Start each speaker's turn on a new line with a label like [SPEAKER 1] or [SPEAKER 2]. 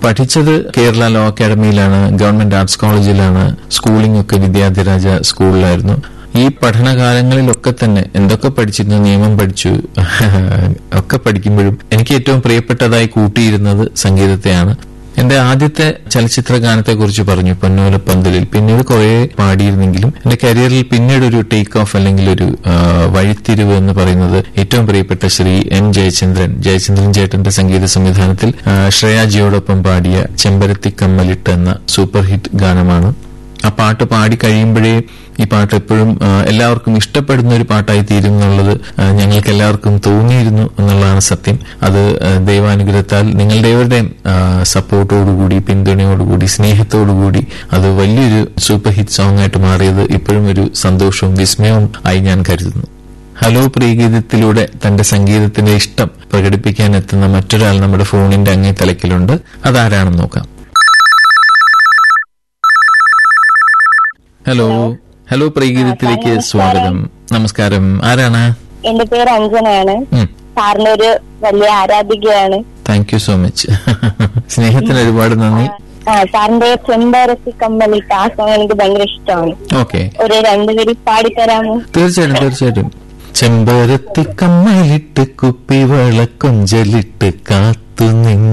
[SPEAKER 1] പഠിച്ചത് കേരള ലോ അക്കാദമിയിലാണ് government arts കോളേജിലാണ് സ്കൂളിംഗ് ഒക്കെ വിദ്യാധിരാജ സ്കൂളിലായിരുന്നു ഈ പഠനകാലങ്ങളിലൊക്കെ തന്നെ എന്തൊക്കെ പഠിച്ചിരുന്നു നിയമം പഠിച്ചു ഒക്കെ പഠിക്കുമ്പോഴും എനിക്ക് ഏറ്റവും പ്രിയപ്പെട്ടതായി കൂട്ടിയിരുന്നത് സംഗീതത്തെയാണ് എന്റെ ആദ്യത്തെ ചലച്ചിത്ര ഗാനത്തെ കുറിച്ച് പറഞ്ഞു പൊന്നോല പന്തലിൽ പിന്നീട് കുറെ പാടിയിരുന്നെങ്കിലും എന്റെ കരിയറിൽ പിന്നീട് ഒരു ടേക്ക് ഓഫ് അല്ലെങ്കിൽ ഒരു ആ, വഴിത്തിരിവ് എന്ന് പറയുന്നത് ഏറ്റവും പ്രിയപ്പെട്ട ശ്രീ എം ജയചന്ദ്രൻ ജയചന്ദ്രൻ ചേട്ടന്റെ സംഗീത സംവിധാനത്തിൽ ആ, ശ്രേയാജിയോടൊപ്പം പാടിയ ചെമ്പരത്തി കമ്മലിട്ട് എന്ന സൂപ്പർ ഹിറ്റ് ഗാനമാണ് ആ പാട്ട് പാടി കഴിയുമ്പോഴേ ഈ പാട്ട് എപ്പോഴും ആ, എല്ലാവർക്കും ഇഷ്ടപ്പെടുന്ന ഒരു പാട്ടായി തീരും എന്നുള്ളത് ആ, ഞങ്ങൾക്ക് എല്ലാവർക്കും തോന്നിയിരുന്നു എന്നുള്ളതാണ് സത്യം അത് ആ, ദൈവാനുഗ്രഹത്താൽ നിങ്ങളുടെ ഏവരുടെയും ആ, സപ്പോർട്ടോടുകൂടി പിന്തുണയോടുകൂടി സ്നേഹത്തോടുകൂടി അത് വലിയൊരു സൂപ്പർ ഹിറ്റ് സോങ് ആയിട്ട് മാറിയത് ഇപ്പോഴും ഒരു സന്തോഷവും വിസ്മയവും ആയി ഞാൻ കരുതുന്നു ഹലോ പ്രിയഗീതത്തിലൂടെ തന്റെ സംഗീതത്തിന്റെ ഇഷ്ടം പ്രകടിപ്പിക്കാൻ എത്തുന്ന മറ്റൊരാൾ നമ്മുടെ ഫോണിന്റെ അങ്ങേ തലക്കിലുണ്ട് അതാരാണെന്ന് നോക്കാം ഹലോ ഹലോ പ്രിയഗീതത്തിലേക്ക് സ്വാഗതം നമസ്കാരം ആരാണ്
[SPEAKER 2] എന്റെ പേര് അഞ്ജനയാണ് സാറിന്റെ ഒരു വലിയ ആരാധികയാണ്
[SPEAKER 1] താങ്ക് യു സോ മച്ച് സ്നേഹത്തിന് ഒരുപാട് നന്ദി
[SPEAKER 2] ആ സാറിന്റെ ചെമ്പരത്തി കമ്മലിട്ട് ആ സോങ് എനിക്ക് ഭയങ്കര ഇഷ്ടമാണ്
[SPEAKER 1] ഓക്കെ
[SPEAKER 2] ഒരു രണ്ടുപേരി പാടിത്തരാമോ
[SPEAKER 1] തീർച്ചയായിട്ടും തീർച്ചയായിട്ടും ചെമ്പരത്തി കമ്മലിട്ട് കുപ്പിവള കൊഞ്ചലിട്ട് കാത്തു നിന്ന